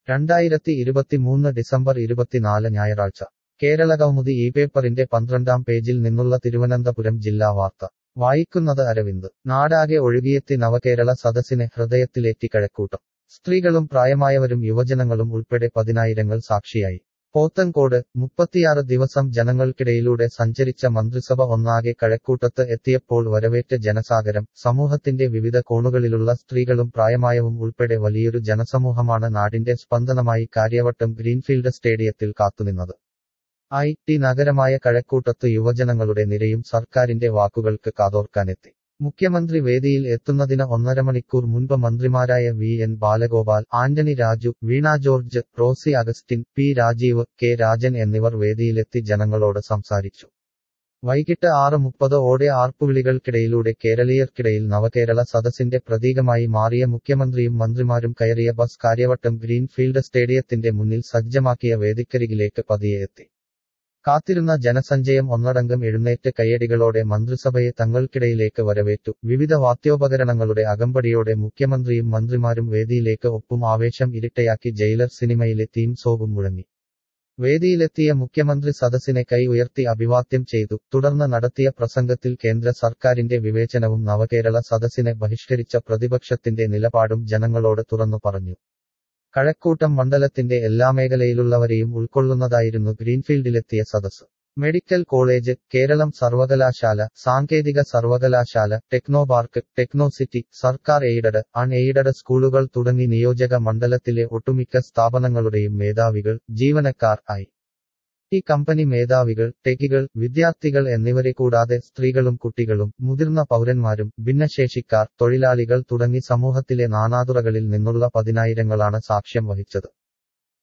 രണ്ടായിരത്തി ഇരുപത്തിമൂന്ന് ഡിസംബർ ഇരുപത്തിനാല് ഞായറാഴ്ച കേരള കൗമുദി ഈ പേപ്പറിന്റെ പന്ത്രണ്ടാം പേജിൽ നിന്നുള്ള തിരുവനന്തപുരം ജില്ലാ വാർത്ത വായിക്കുന്നത് അരവിന്ദ് നാടാകെ ഒഴുകിയെത്തി നവകേരള സദസ്സിനെ ഹൃദയത്തിലേറ്റി കഴക്കൂട്ടം സ്ത്രീകളും പ്രായമായവരും യുവജനങ്ങളും ഉൾപ്പെടെ പതിനായിരങ്ങൾ സാക്ഷിയായി പോത്തൻകോട് മുപ്പത്തിയാറ് ദിവസം ജനങ്ങൾക്കിടയിലൂടെ സഞ്ചരിച്ച മന്ത്രിസഭ ഒന്നാകെ കഴക്കൂട്ടത്ത് എത്തിയപ്പോൾ വരവേറ്റ ജനസാഗരം സമൂഹത്തിന്റെ വിവിധ കോണുകളിലുള്ള സ്ത്രീകളും പ്രായമായവും ഉൾപ്പെടെ വലിയൊരു ജനസമൂഹമാണ് നാടിന്റെ സ്പന്ദനമായി കാര്യവട്ടം ഗ്രീൻഫീൽഡ് സ്റ്റേഡിയത്തിൽ കാത്തുനിന്നത് ഐ ടി നഗരമായ കഴക്കൂട്ടത്ത് യുവജനങ്ങളുടെ നിരയും സർക്കാരിന്റെ വാക്കുകൾക്ക് കാതോർക്കാനെത്തി മുഖ്യമന്ത്രി വേദിയിൽ എത്തുന്നതിന് ഒന്നര മണിക്കൂർ മുൻപ് മന്ത്രിമാരായ V N Balagopal Antony Raju Veena George Rosy Augustine P Rajeev K Rajan എന്നിവർ വേദിയിലെത്തി ജനങ്ങളോട് സംസാരിച്ചു വൈകിട്ട് ആറ് മുപ്പത് ഓടെ ആർപ്പുവിളികൾക്കിടയിലൂടെ കേരളീയർക്കിടയിൽ നവകേരള സദസ്സിന്റെ പ്രതീകമായി മാറിയ മുഖ്യമന്ത്രിയും മന്ത്രിമാരും കയറിയ ബസ് കാര്യവട്ടം ഗ്രീൻഫീൽഡ് സ്റ്റേഡിയത്തിന്റെ മുന്നിൽ സജ്ജമാക്കിയ വേദിക്കരികിലേക്ക് പതിയെ എത്തി കാത്തിരുന്ന ജനസഞ്ചയം ഒന്നടങ്കം എഴുന്നേറ്റ് കയ്യടികളോടെ മന്ത്രിസഭയെ തങ്ങൾക്കിടയിലേക്ക് വരവേറ്റു വിവിധ വാദ്യോപകരണങ്ങളുടെ അകമ്പടിയോടെ മുഖ്യമന്ത്രിയും മന്ത്രിമാരും വേദിയിലേക്ക് ഒപ്പും ആവേശം ഇരിട്ടയാക്കി ജയിലർ സിനിമയിലെ തീം സോങ്ങും മുഴങ്ങി വേദിയിലെത്തിയ മുഖ്യമന്ത്രി സദസ്സിനെ കൈ ഉയർത്തി അഭിവാദ്യം ചെയ്തു തുടർന്ന് നടത്തിയ പ്രസംഗത്തിൽ കേന്ദ്ര സർക്കാരിന്റെ വിവേചനവും നവകേരള സദസ്സിനെ ബഹിഷ്കരിച്ച പ്രതിപക്ഷത്തിന്റെ നിലപാടും ജനങ്ങളോട് തുറന്നു പറഞ്ഞു കഴക്കൂട്ടം മണ്ഡലത്തിന്റെ എല്ലാ മേഖലയിലുള്ളവരെയും ഉൾക്കൊള്ളുന്നതായിരുന്നു ഗ്രീൻഫീൽഡിലെത്തിയ സദസ് മെഡിക്കൽ കോളേജ് കേരളം സർവകലാശാല സാങ്കേതിക സർവകലാശാല ടെക്നോ പാർക്ക് ടെക്നോസിറ്റി സർക്കാർ എയ്ഡഡ് അൺ എയ്ഡഡ് സ്കൂളുകൾ തുടങ്ങി നിയോജക മണ്ഡലത്തിലെ ഒട്ടുമിക്ക സ്ഥാപനങ്ങളുടെയും മേധാവികൾ ജീവനക്കാർ ഐ ടി കമ്പനി മേധാവികൾ ടെക്കികൾ വിദ്യാർത്ഥികൾ എന്നിവരെ കൂടാതെ സ്ത്രീകളും കുട്ടികളും മുതിർന്ന പൗരന്മാരും ഭിന്നശേഷിക്കാർ തൊഴിലാളികൾ തുടങ്ങി സമൂഹത്തിലെ നാനാതുറകളിൽ നിന്നുള്ള പതിനായിരങ്ങളാണ് സാക്ഷ്യം വഹിച്ചത്